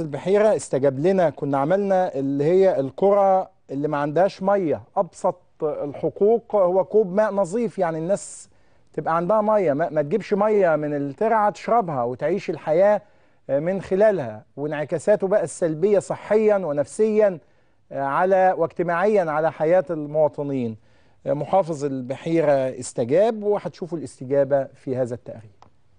البحيرة استجاب لنا كنا عملنا اللي هي القرى اللي ما عندهاش مية أبسط الحقوق هو كوب ماء نظيف يعني الناس تبقى عندها مية ما, ما تجيبش مية من الترعة تشربها وتعيش الحياة من خلالها وانعكاساته بقى السلبية صحيا ونفسيا على واجتماعيا على حياة المواطنين محافظ البحيرة استجاب وهتشوفوا الاستجابة في هذا التقرير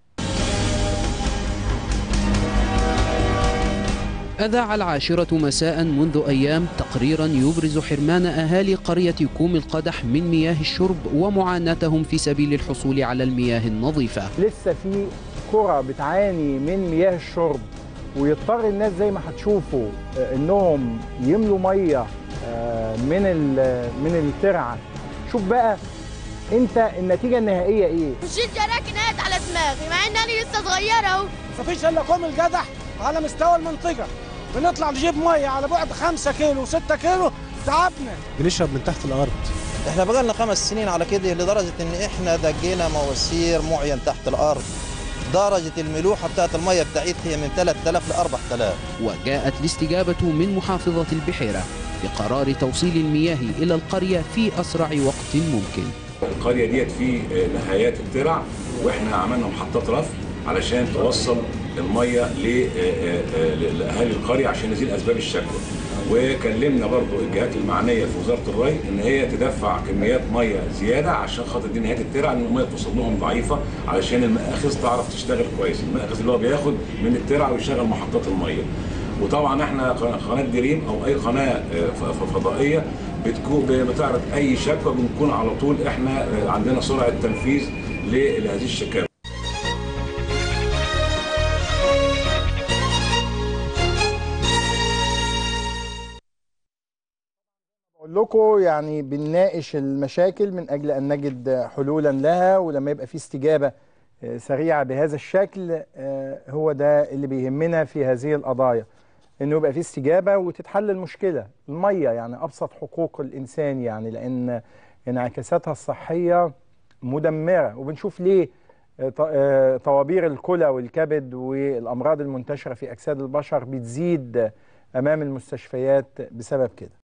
أذاع العاشرة مساء منذ أيام تقريرا يبرز حرمان أهالي قرية كوم القدح من مياه الشرب ومعاناتهم في سبيل الحصول على المياه النظيفة لسه في قرى بتعاني من مياه الشرب ويضطر الناس زي ما هتشوفوا انهم يملوا ميه من من الترعه شوف بقى انت النتيجه النهائيه ايه شيل جراكن قاعد على دماغي مع ان انا لسه صغيره اهو مفيش الا كوم الجدح على مستوى المنطقه بنطلع نجيب ميه على بعد 5 كيلو و6 كيلو تعبنا بنشرب من تحت الارض احنا بقالنا خمس سنين على كده لدرجه ان احنا دقينا مواسير معين تحت الارض درجة الملوحة بتاعت المية بتاعتها هي من 3000 ل 4000 وجاءت الاستجابة من محافظة البحيرة بقرار توصيل المياه إلى القرية في أسرع وقت ممكن القرية ديت في نهايات الترع واحنا عملنا محطات رفع علشان توصل المية لأهالي القرية عشان نزيل أسباب الشكوى وكلمنا برضو الجهات المعنية في وزارة الري إن هي تدفع كميات مية زيادة عشان خاطر دي نهاية الترع إن المية توصل لهم ضعيفة علشان المآخذ تعرف تشتغل كويس المآخذ اللي هو بياخد من الترع ويشغل محطات المية وطبعا احنا قناة دريم أو أي قناة فضائية بتكون بتعرض أي شكوى بنكون على طول احنا عندنا سرعة تنفيذ لهذه الشكاوى بقول لكم يعني بنناقش المشاكل من اجل ان نجد حلولا لها ولما يبقى في استجابه سريعه بهذا الشكل هو ده اللي بيهمنا في هذه القضايا انه يبقى في استجابه وتتحل المشكله الميه يعني ابسط حقوق الانسان يعني لان انعكاساتها الصحيه مدمره وبنشوف ليه طوابير الكلى والكبد والامراض المنتشره في اجساد البشر بتزيد امام المستشفيات بسبب كده